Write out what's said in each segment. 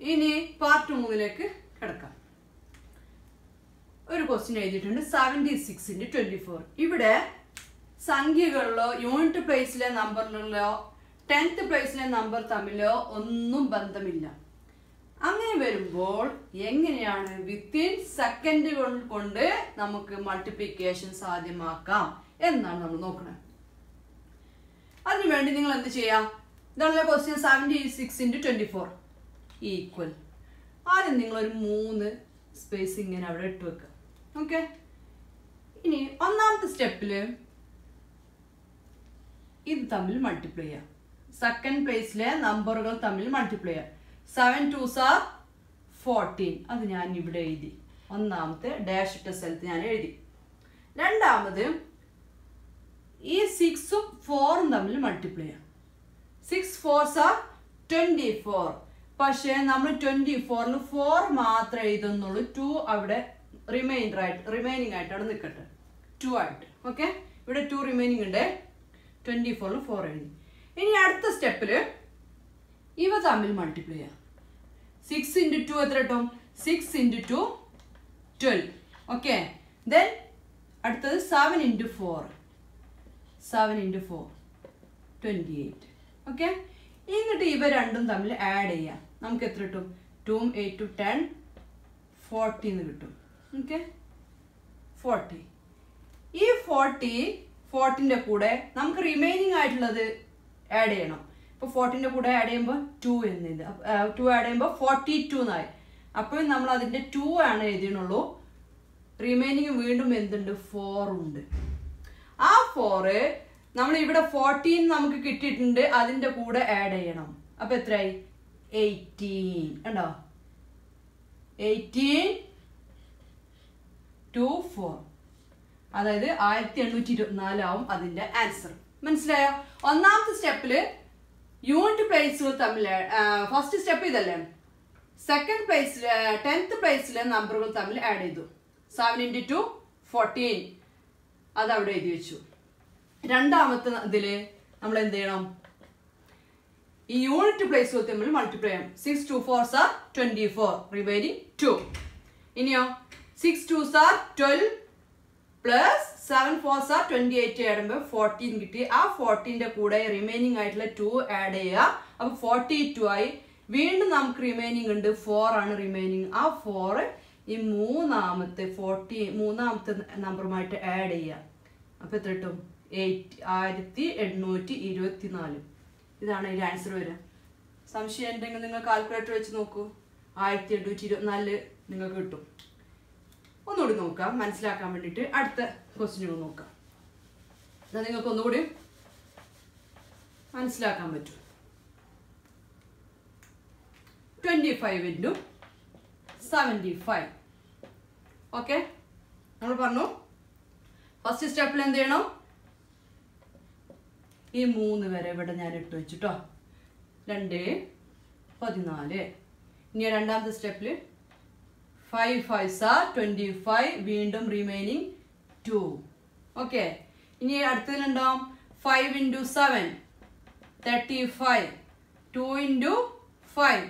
ഇനി പാർട്ട് മൂന്നിലേക്ക് കിടക്കാം ഒരു ക്വസ്റ്റ്യൻ എഴുതിയിട്ടുണ്ട് seventy six into twenty four ഇവിടെ സംഖ്യകളിലോ യൂണിറ്റ് പ്ലേസിലെ നമ്പറിലോ ടെൻത്ത് പ്ലേസിലെ നമ്പർ തമ്മിലോ ഒന്നും ബന്ധമില്ല അങ്ങനെ വരുമ്പോൾ എങ്ങനെയാണ് വിത്തിൻ സെക്കൻഡുകൾ കൊണ്ട് നമുക്ക് മൾട്ടിപ്ലിക്കേഷൻ സാധ്യമാക്കാം എന്നാണ് നമ്മൾ നോക്കുന്നത് അതിനുവേണ്ടി നിങ്ങൾ എന്ത് ചെയ്യാം ഇതാണല്ലോ question seventy six into twenty four equal ആദ്യം നിങ്ങളൊരു മൂന്ന് സ്പേസ് ഇങ്ങനെ അവിടെ ഇട്ട് വെക്കുക ഓക്കെ ഇനി ഒന്നാമത്തെ സ്റ്റെപ്പിൽ ഇത് തമ്മിൽ മൾട്ടിപ്ലൈ ചെയ്യാം സെക്കൻഡ് പ്ലേസിലെ നമ്പറുകൾ തമ്മിൽ മൾട്ടിപ്ലൈ ചെയ്യാം സെവൻ ടു സാർ ഫോർട്ടീൻ അത് ഞാൻ ഇവിടെ എഴുതി ഒന്നാമത്തെ ഡാഷ് ഇട്ട സ്ഥലത്ത് ഞാൻ എഴുതി രണ്ടാമത് ഈ സിക്സും ഫോറും തമ്മിൽ മൾട്ടിപ്ലൈ ചെയ്യാം six fours are twenty four പക്ഷേ നമ്മൾ ട്വൻറ്റി ഫോറിൽ ഫോർ മാത്രമേ എഴുതുന്നുള്ളൂ ടു അവിടെ റിമൈൻഡർ ആയിട്ട് റിമൈനിങ് ആയിട്ടാണ് നിൽക്കട്ടെ ടു ആയിട്ട് ഓക്കെ ഇവിടെ ടു റിമൈനിങ് ഉണ്ട് ട്വൻറ്റി ഫോറിൽ ഫോർ എഴുതി ഇനി അടുത്ത സ്റ്റെപ്പിൽ ഇവ തമ്മിൽ മൾട്ടിപ്ലൈ ചെയ്യാം സിക്സ് ഇൻറ്റു ടു എത്ര കിട്ടും six into two twelve okay then അടുത്തത് seven into four seven into four twenty eight okay എന്നിട്ട് ഇവ രണ്ടും തമ്മിൽ ആഡ് ചെയ്യാം നമുക്ക് എത്ര കിട്ടും ടൂം എയ്റ്റ് ടു ടെൻ ഫോർട്ടി എന്ന് കിട്ടും ഓക്കെ ഫോർട്ടി ഈ ഫോർട്ടി ഫോർട്ടിൻ്റെ കൂടെ നമുക്ക് റിമൈനിങ് ആയിട്ടുള്ളത് ആഡ് ചെയ്യണം ഇപ്പോൾ ഫോർട്ടിൻ്റെ കൂടെ ആഡ് ചെയ്യുമ്പോൾ ടു എന്നിത് ടു ആഡ് ചെയ്യുമ്പോൾ ഫോർട്ടി ടു എന്നായി അപ്പോൾ നമ്മൾ അതിൻ്റെ ടു ആണ് എഴുതിയുള്ളൂ റിമൈനിങ് വീണ്ടും എന്തുണ്ട് ഫോർ ഉണ്ട് ആ ഫോറ് നമ്മൾ ഇവിടെ ഫോർട്ടീൻ നമുക്ക് കിട്ടിയിട്ടുണ്ട് അതിൻ്റെ കൂടെ ആഡ് ചെയ്യണം അപ്പൊ എത്രയായി എയ്റ്റീൻ ഉണ്ടോ എയ്റ്റീൻ ടു ഫോർ അതായത് ആയിരത്തി എണ്ണൂറ്റി ഇരുപത്തിനാലാവും അതിന്റെ ആൻസർ മനസ്സിലായോ ഒന്നാമത്തെ സ്റ്റെപ്പില് യൂണിറ്റ് പ്ലേസുകൾ തമ്മിൽ ഫസ്റ്റ് സ്റ്റെപ്പ് ഇതല്ലേ സെക്കൻഡ് പ്ലേസിൽ ടെൻത്ത് പ്ലേസിലെ നമ്പറുകൾ തമ്മിൽ ആഡ് ചെയ്തു സെവൻ ഇൻറ്റു ടു ഫോർട്ടീൻ അത് അവിടെ എഴുതി വെച്ചു രണ്ടാമത്തെ ഇതില് നമ്മൾ എന്ത് ചെയ്യണം ഈ യൂണിറ്റ് പ്ലേസുകൾ തമ്മിൽ മൾട്ടിപ്ലൈ ചെയ്യണം six two four sir twenty four remaining two ഇനിയോ six two sir twelve plus seven four sir twenty eight ആടുമ്പോൾ ഫോർട്ടീൻ കിട്ടി ആ ഫോർട്ടീൻ്റെ കൂടെ റിമൈനിങ് ആയിട്ടുള്ള ടു ആഡ് ചെയ്യുക അപ്പോൾ ഫോർട്ടി ടു ആയി വീണ്ടും നമുക്ക് റിമൈനിങ് ഉണ്ട് ഫോർ ആണ് റിമൈനിങ് ആ ഫോർ ഈ മൂന്നാമത്തെ ഫോർട്ടി മൂന്നാമത്തെ നമ്പറുമായിട്ട് ആഡ് ചെയ്യുക അപ്പോൾ എത്ര കിട്ടും എയ്റ്റ് ആയിരത്തി എണ്ണൂറ്റി ഇരുപത്തി നാല് ഇതാണ് അതിൻ്റെ ആൻസർ വരിക സംശയം ഉണ്ടെങ്കിൽ നിങ്ങൾ കാൽക്കുലേറ്റർ വെച്ച് നോക്കൂ ആയിരത്തി എണ്ണൂറ്റി ഇരുപത്തിനാലില് നിങ്ങൾക്ക് കിട്ടും ഒന്നുകൂടി നോക്കാം മനസ്സിലാക്കാൻ വേണ്ടിയിട്ട് അടുത്ത ക്വസ്റ്റ്യൻ നോക്കാം എന്നാൽ നിങ്ങൾക്ക് ഒന്നുകൂടി മനസ്സിലാക്കാൻ പറ്റും twenty five into seventy five okay നമ്മൾ പറഞ്ഞു ഫസ്റ്റ് സ്റ്റെപ്പിൽ എന്ത് ചെയ്യണം ഈ മൂന്ന് വരെ ഇവിടെ ഞാൻ ഇട്ട് വെച്ചിട്ടോ രണ്ട് പതിനാല് ഇനി രണ്ടാമത്തെ സ്റ്റെപ്പിൽ five five sir twenty five വീണ്ടും റിമൈനിങ് ടു ഓക്കെ ഇനി അടുത്തതിലുണ്ടാവും five into seven thirty five two into five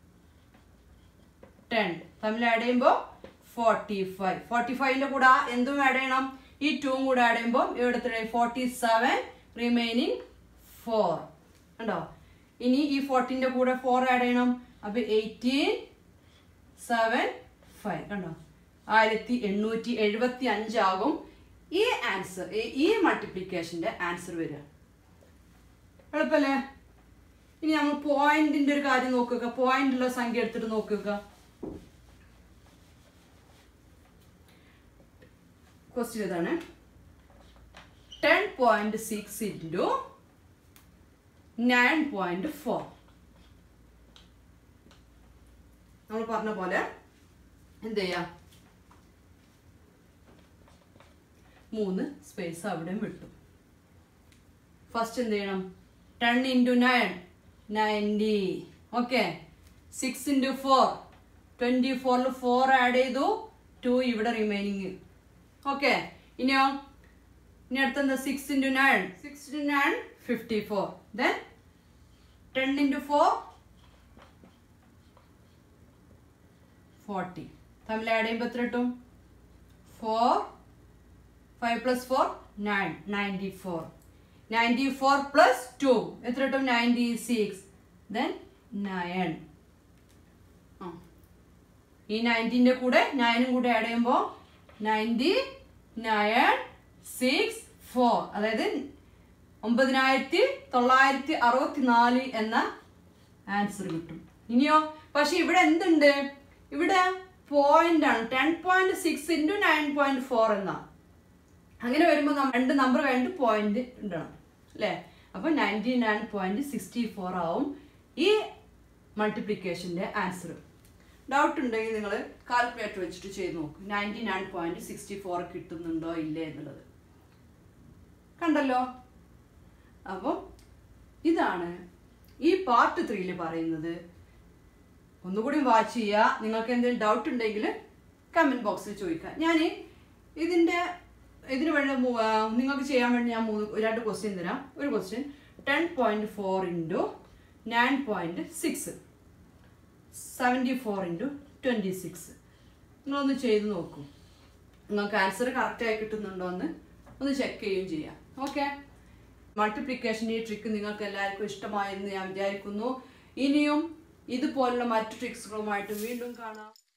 ten തമ്മിൽ ആഡ് ചെയ്യുമ്പോൾ ഫോർട്ടി ഫൈവ് ഫോർട്ടി ഫൈവിൻ്റെ കൂടെ എന്തും ആഡ് ചെയ്യണം ഈ ടൂവും കൂടെ ആഡ് ചെയ്യുമ്പോൾ ഇവിടെ ഫോർട്ടി സെവൻ റിമൈനിങ് ഫോർ ഉണ്ടോ ഇനി ഈ ഫോർട്ടീൻ്റെ കൂടെ ഫോർ ആഡ് ചെയ്യണം അപ്പോൾ എയ്റ്റീൻ സെവൻ ഫൈവ് കണ്ടോ ആയിരത്തി എണ്ണൂറ്റി എഴുപത്തി അഞ്ചാകും ഈ ആൻസർ ഈ മൾട്ടിപ്ലിക്കേഷൻ്റെ ആൻസർ വരിക എളുപ്പല്ലേ ഇനി നമ്മൾ പോയിന്റിന്റെ ഒരു കാര്യം നോക്കുക പോയിന്റുള്ള സംഖ്യ എടുത്തിട്ട് നോക്കുക ക്വസ്റ്റ്യൻ ഇതാണ് ten point six into nine point four നമ്മൾ പറഞ്ഞ പോലെ എന്ത് ചെയ്യാം മൂന്ന് സ്പേസ് അവിടെ വിട്ടു ഫസ്റ്റ് എന്ത് ചെയ്യണം ten into nine ninety okay six into four twenty ഫോറിൽ ഫോർ ആഡ് ചെയ്തു ടു ഇവിടെ റിമൈനിങ് ഓക്കെ ഇനിയോ ഇനി അടുത്തെന്താ six into nine six into nine fifty four then ten into four forty തമ്മിൽ ആഡ് ചെയ്യുമ്പോൾ എത്ര കിട്ടും four five plus four nine ninety four ninety four plus two എത്ര കിട്ടും നയൻറ്റി സിക്സ് ദെൻ നയൻ ആ ഈ നയൻറ്റീൻ്റെ കൂടെ നയനും കൂടെ ആഡ് ചെയ്യുമ്പോൾ നയൻറ്റി നയൻ സിക്സ് ഫോർ അതായത് ഒമ്പതിനായിരത്തി തൊള്ളായിരത്തി അറുപത്തി നാല് എന്ന ആൻസർ കിട്ടും ഇനിയോ പക്ഷെ ഇവിടെ എന്തുണ്ട് ഇവിടെ പോയിന്റ് ആണ് ten point six into nine point four എന്നാ അങ്ങനെ വരുമ്പോൾ നമ്മ രണ്ട് നമ്പർ കഴിഞ്ഞിട്ട് പോയിന്റ് ഇടണം അല്ലേ അപ്പോൾ ninety nine point sixty four ആവും ഈ മൾട്ടിപ്ലിക്കേഷൻ്റെ ആൻസർ ഡൗട്ട് ഉണ്ടെങ്കിൽ നിങ്ങൾ കാൽക്കുലേറ്റർ വെച്ചിട്ട് ചെയ്ത് നോക്കും ninety nine point sixty four കിട്ടുന്നുണ്ടോ ഇല്ലേ എന്നുള്ളത് കണ്ടല്ലോ അപ്പം ഇതാണ് ഈ പാർട്ട് ത്രീയിൽ പറയുന്നത് ഒന്നുകൂടി വാച്ച് ചെയ്യുക നിങ്ങൾക്ക് എന്തെങ്കിലും ഡൗട്ട് ഉണ്ടെങ്കിൽ കമൻറ്റ് ബോക്സിൽ ചോദിക്കുക ഞാൻ ഇതിൻ്റെ ഇതിന് വേണ്ടി മൂ- ആ, നിങ്ങൾക്ക് ചെയ്യാൻ വേണ്ടി ഞാൻ മൂന്ന് രണ്ട് ക്വസ്റ്റ്യൻ തരാം ഒരു question ten point four into nine point six seventy four into twenty six നിങ്ങളൊന്ന് ചെയ്ത് നോക്കൂ നിങ്ങൾക്ക് ആൻസർ കറക്റ്റായി കിട്ടുന്നുണ്ടോ എന്ന് ഒന്ന് ചെക്ക് ചെയ്യുകയും ചെയ്യാം ഓക്കെ മൾട്ടിപ്ലിക്കേഷൻ ഈ ട്രിക്ക് നിങ്ങൾക്ക് എല്ലാവർക്കും ഇഷ്ടമായെന്ന് ഞാൻ വിചാരിക്കുന്നു ഇനിയും ഇതുപോലുള്ള മറ്റു ട്രിക്സുകളുമായിട്ട് വീണ്ടും കാണാം